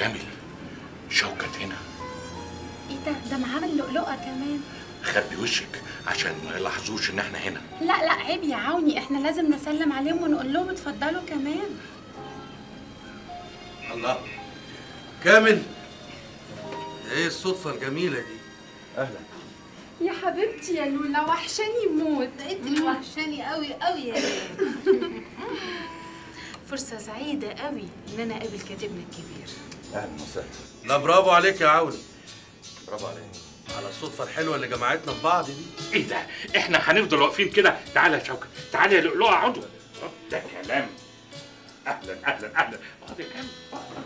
كامل شوكت هنا ايه ده ده معاه اللؤلؤه كمان خبي وشك عشان ما يلاحظوش ان احنا هنا لا لا عيب يا عوني احنا لازم نسلم عليهم ونقول لهم اتفضلوا كمان الله كامل ايه الصدفة الجميلة دي اهلا يا حبيبتي يا لولا وحشاني موت انت اللي وحشاني قوي قوي يا ليلى فرصة سعيدة قوي ان انا اقابل كاتبنا الكبير اهلا وسهلا لا برافو عليك يا عوني برافو عليك على الصدفة الحلوة اللي جمعتنا ببعض دي ايه ده احنا هنفضل واقفين كده تعالى يا شوكت تعالى يا لؤلؤه اقعدوا ده كلام اهلا اهلا اهلا اقعد يا كامل اقعد.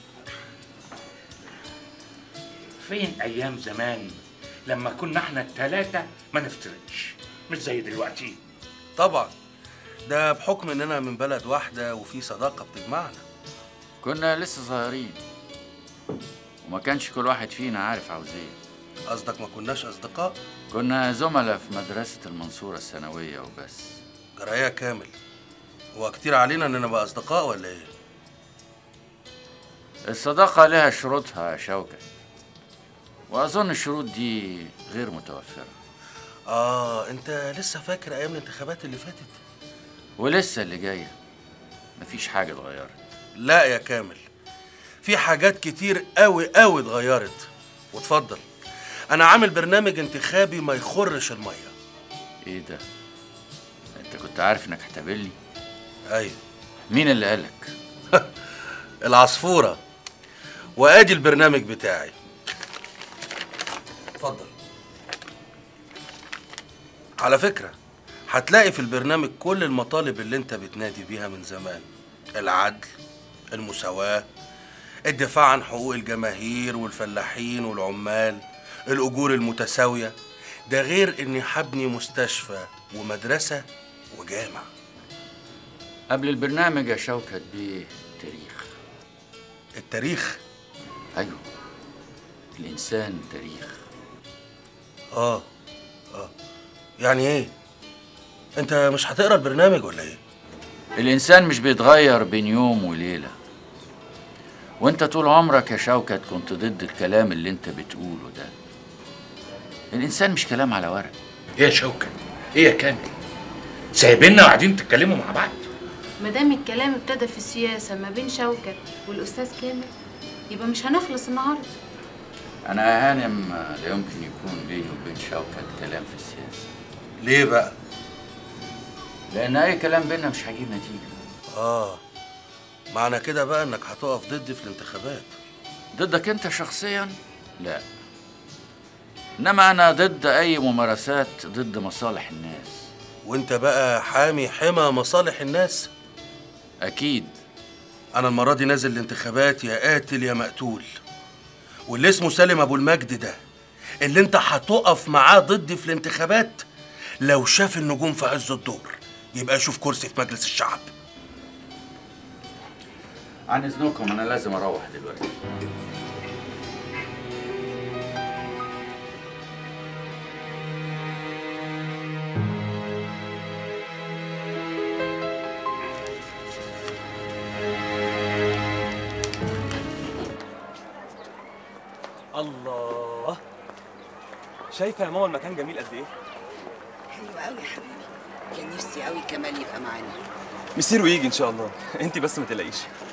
فين ايام زمان لما كنا احنا التلاتة ما نفترقش مش زي دلوقتي طبعا ده بحكم اننا من بلد واحدة وفي صداقة بتجمعنا كنا لسه صغيرين وما كانش كل واحد فينا عارف عاوز ايه قصدك ما كناش اصدقاء كنا زملاء في مدرسة المنصورة الثانوية وبس جرايه كامل هو كتير علينا اننا نبقى اصدقاء ولا ايه الصداقة لها شروطها يا شوكت وأظن الشروط دي غير متوفرة اه انت لسه فاكر ايام الانتخابات اللي فاتت ولسه اللي جاية مفيش حاجة اتغيرت لا يا كامل في حاجات كتير قوي قوي اتغيرت واتفضل انا عامل برنامج انتخابي ما يخرش الميه ايه ده انت كنت عارف انك هتقابلني ايوه مين اللي قالك العصفوره وادي البرنامج بتاعي اتفضل على فكره هتلاقي في البرنامج كل المطالب اللي انت بتنادي بيها من زمان العدل المساواه الدفاع عن حقوق الجماهير والفلاحين والعمال الاجور المتساويه ده غير اني هبني مستشفى ومدرسه وجامع قبل البرنامج يا شوكت بيه تاريخ التاريخ ايوه الانسان تاريخ اه اه يعني ايه انت مش هتقرا البرنامج ولا ايه الانسان مش بيتغير بين يوم وليله وانت طول عمرك يا شوكت كنت ضد الكلام اللي انت بتقوله ده الانسان مش كلام على ورق ايه يا شوكت ايه يا كامل سايبيننا وقاعدين تتكلموا مع بعض ما دام الكلام ابتدى في السياسة ما بين شوكت والاستاذ كامل يبقى مش هنخلص النهارده انا يا هانم لا يمكن يكون بيني وبين شوكت كلام في السياسه ليه بقى لان اي كلام بينا مش هيجيب نتيجه اه معنى كده بقى انك هتقف ضدي في الانتخابات ضدك انت شخصيا لا انما انا ضد اي ممارسات ضد مصالح الناس وانت بقى حامي حمى مصالح الناس اكيد انا المره دي نازل الانتخابات يا قاتل يا مقتول واللي اسمه سالم ابو المجد ده اللي انت هتقف معاه ضدي في الانتخابات لو شاف النجوم في عز الدور يبقى يشوف كرسي في مجلس الشعب عن اذنكم انا لازم اروح دلوقتي الله شايفه يا ماما المكان جميل قد ايه حلو قوي يا حبيبي كان نفسي قوي كمال يبقى معانا مسير ويجي ان شاء الله انت بس ما تقلقيش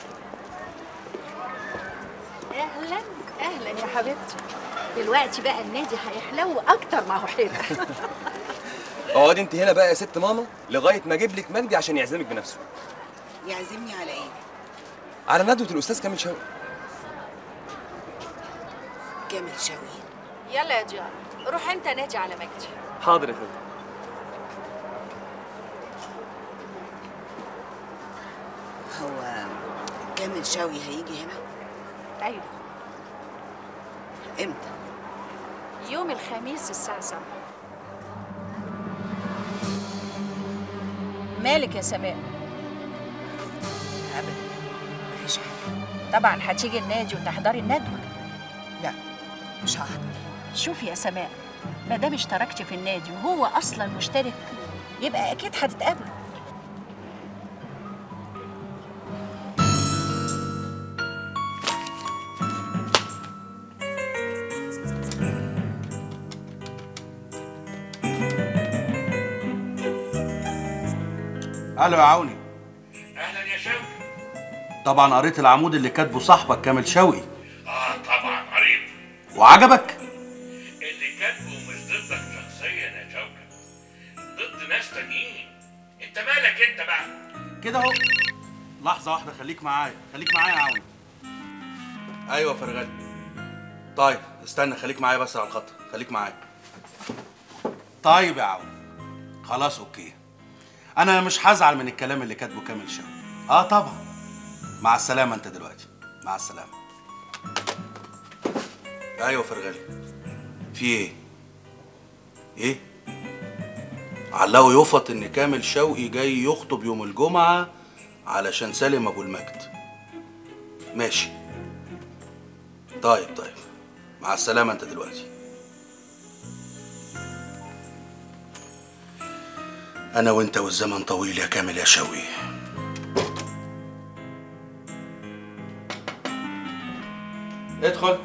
اهلا اهلا يا حبيبتي دلوقتي بقى النادي هيحلو اكتر ما هو حلو اقعدي انت هنا بقى يا ست ماما لغايه ما اجيب لك مجدي عشان يعزمك بنفسه يعزمني على ايه على ندوه الاستاذ كامل شوقي كامل شوقي يلا يا جار روح انت نادي على مجدي حاضر يا فندم هو كامل شوقي هيجي هنا ايوه امتى يوم الخميس الساعة 7 مالك يا سماء ابدا مفيش حاجه طبعا هتيجي النادي وتحضري الندوة لا مش هحضر شوفي يا سماء ما دام اشتركتي في النادي وهو اصلا مشترك يبقى اكيد هتتقابلوا الو يا عوني اهلا يا شوقي طبعا قريت العمود اللي كاتبه صاحبك كامل شوقي اه طبعا قريب وعجبك اللي كاتبه مش ضدك شخصيا يا شوقي ضد ناس تانيين انت مالك انت بقى كده اهو لحظه واحده خليك معايا خليك معايا يا عوني ايوه يا فرغلي طيب استنى خليك معايا بس على الخط خليك معايا طيب يا عوني خلاص اوكي انا مش هزعل من الكلام اللي كاتبه كامل شوقي اه طبعا مع السلامه انت دلوقتي مع السلامه ايوه فرغلي في ايه ايه علقوا يفط ان كامل شوقي جاي يخطب يوم الجمعه علشان سالم ابو المجد ماشي طيب طيب مع السلامه انت دلوقتي انا وانت والزمن طويل يا كامل يا شوقي ادخل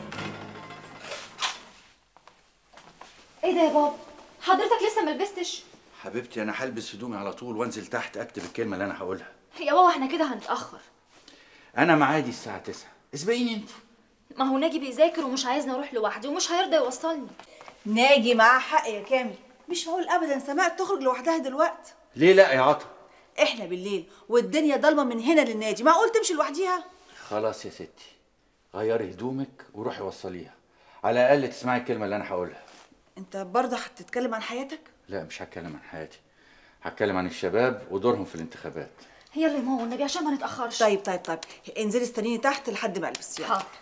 ايه ده يا بابا حضرتك لسه ما لبستش حبيبتي انا هلبس هدومي على طول وانزل تحت اكتب الكلمه اللي انا هقولها يا بابا احنا كده هنتاخر انا معادي الساعه 9 اسبقيني انت ما هو ناجي بيذاكر ومش عايزني اروح لوحدي ومش هيرضى يوصلني ناجي معاه حق يا كامل مش معقول ابدا سماء تخرج لوحدها دلوقتي ليه لا يا عطا احنا بالليل والدنيا ضلمه من هنا للنادي معقول تمشي لوحديها خلاص يا ستي غيري هدومك وروحي وصليها على الاقل تسمعي الكلمه اللي انا هقولها انت برضه هتتكلم عن حياتك لا مش هتكلم عن حياتي هتكلم عن الشباب ودورهم في الانتخابات يلا يا ماما والنبي عشان ما نتاخرش طيب طيب طيب انزلي استنيني تحت لحد ما البس يلا حاضر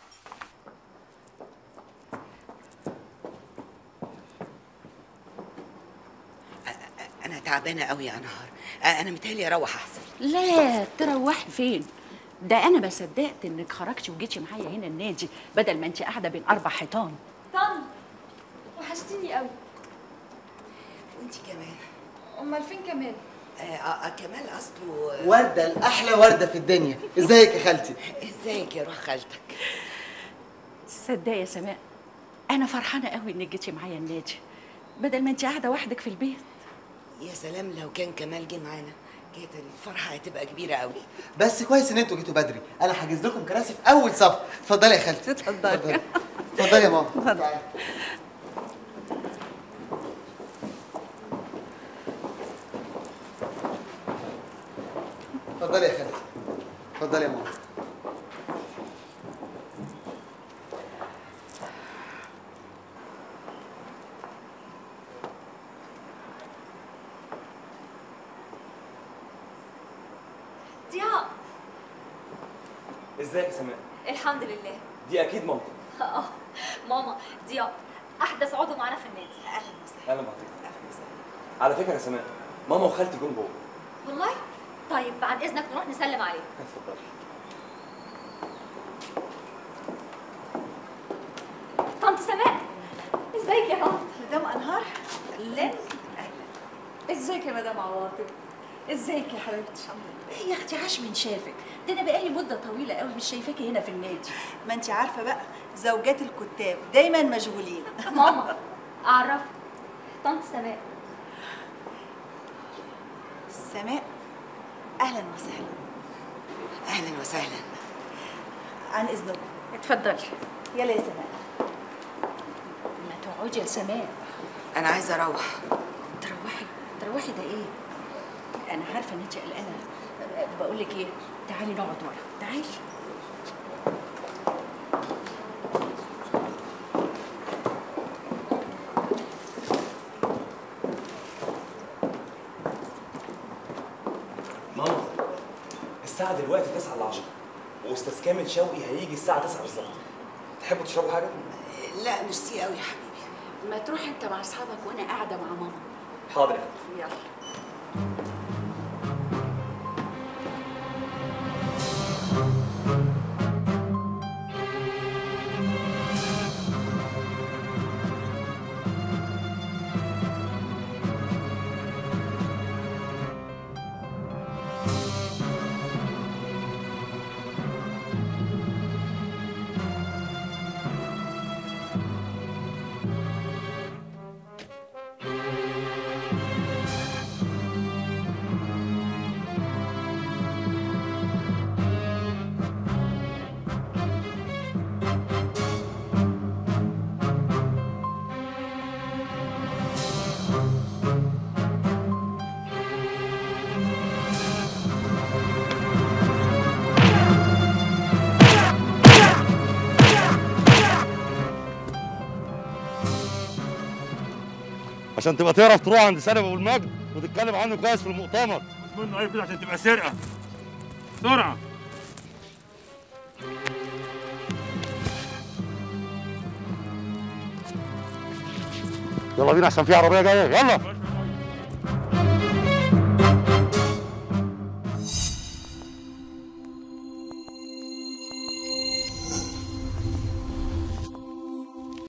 انا تعبانه قوي يا نهار آه، انا متهيألي اروح احسن لا تروحي فين ده انا ما صدقت انك خرجتي وجيتي معايا هنا النادي بدل ما انت قاعده بين اربع حيطان طن وحشتيني قوي وانت كمان امال فين كمان آه، آه آه، كمال اصله وردة الأحلى وردة في الدنيا ازيك يا خالتي ازيك يا روح خالتك صدقي يا سماء انا فرحانه قوي انك جيتي معايا النادي بدل ما انت قاعده وحدك في البيت يا سلام لو كان كمال جه معانا كانت الفرحه هتبقى كبيره قوي بس كويس ان انتوا جيتوا بدري انا حاجز لكم كراسي في اول صف اتفضلي يا خالتي اتفضلي اتفضلي يا ماما اتفضل. اتفضلي يا خالتي اتفضلي يا ماما ضياء ازيك يا سماء الحمد لله دي اكيد مامتك اه ماما ضياء احدث عضو معانا في النادي اهلا وسهلا اهلا بحضرتك على فكره يا سماء ماما وخالتي جم جوه والله طيب بعد اذنك نروح نسلم عليه اتفضلي طنط سماء ازيك يا طنط مدام انهار لا ازيك يا مدام عواطف ازيك يا حبيبتي ايه يا اختي عاش من شافك ده انا بقالي مده طويله قوي مش شايفاكي هنا في النادي ما انت عارفه بقى زوجات الكتاب دايما مشغولين ماما اعرف طنط سماء سماء اهلا وسهلا اهلا وسهلا عن اذنكم اتفضلي يلا يا سماء ما تقعدي يا سماء انا عايزه اروح تروحي تروحي ده ايه انا عارفه ان انت قلقانه بقول لك ايه تعالي نقعد ورا تعالي ماما الساعه دلوقتي 9 ل 10 واستاذ كامل شوقي هيجي الساعه 9 بالظبط تحبوا تشربوا حاجه لا ميرسي قوي يا حبيبي ما تروح انت مع اصحابك وانا قاعده مع ماما حاضر يا فندم. يلا عشان تبقى تعرف تروح عند سالم ابو المجد وتتكلم عنه كويس في المؤتمر منه عيب كده عشان تبقى سرقه بسرعه يلا بينا عشان في عربيه جايه يلا